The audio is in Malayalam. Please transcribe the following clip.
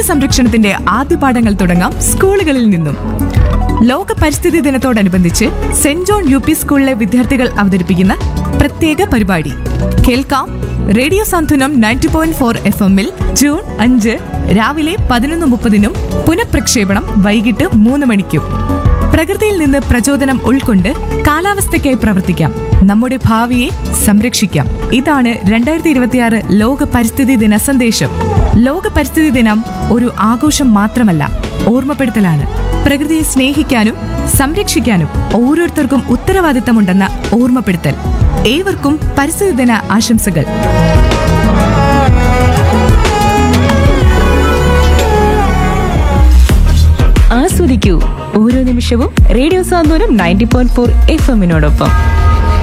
സംരക്ഷണത്തിന്റെ ആദ്യ പാഠങ്ങൾ തുടങ്ങാം സ്കൂളുകളിൽ നിന്നും ലോക പരിസ്ഥിതി ദിനത്തോടനുബന്ധിച്ച് സെന്റ് ജോൺ യു പി സ്കൂളിലെ വിദ്യാർത്ഥികൾ അവതരിപ്പിക്കുന്ന പ്രത്യേക പരിപാടി കേൾക്കാം radio Santhwanam ninety point four F എമ്മിൽ ജൂൺ അഞ്ച് രാവിലെ പതിനൊന്ന് മുപ്പതിനും പുനഃപ്രക്ഷേപണം വൈകിട്ട് മൂന്ന് മണിക്കും പ്രകൃതിയിൽ നിന്ന് പ്രചോദനം ഉൾക്കൊണ്ട് കാലാവസ്ഥയ്ക്കായി പ്രവർത്തിക്കാം നമ്മുടെ ഭാവിയെ സംരക്ഷിക്കാം ഇതാണ് രണ്ടായിരത്തി ഇരുപത്തിയാറ് ലോക പരിസ്ഥിതി ദിന സന്ദേശം ലോക പരിസ്ഥിതി ദിനം ഒരു ആഘോഷം മാത്രമല്ല ഓർമ്മപ്പെടുത്തലാണ് പ്രകൃതിയെ സ്നേഹിക്കാനും സംരക്ഷിക്കാനും ഓരോരുത്തർക്കും ഉത്തരവാദിത്തമുണ്ടെന്ന ഓർമ്മപ്പെടുത്തൽ ഏവർക്കും പരിസ്ഥിതി ദിന ആശംസകൾ ആസ്വദിക്കൂ ഓരോ നിമിഷവും radio Santhwanam ninety point four F എമ്മിനോടൊപ്പം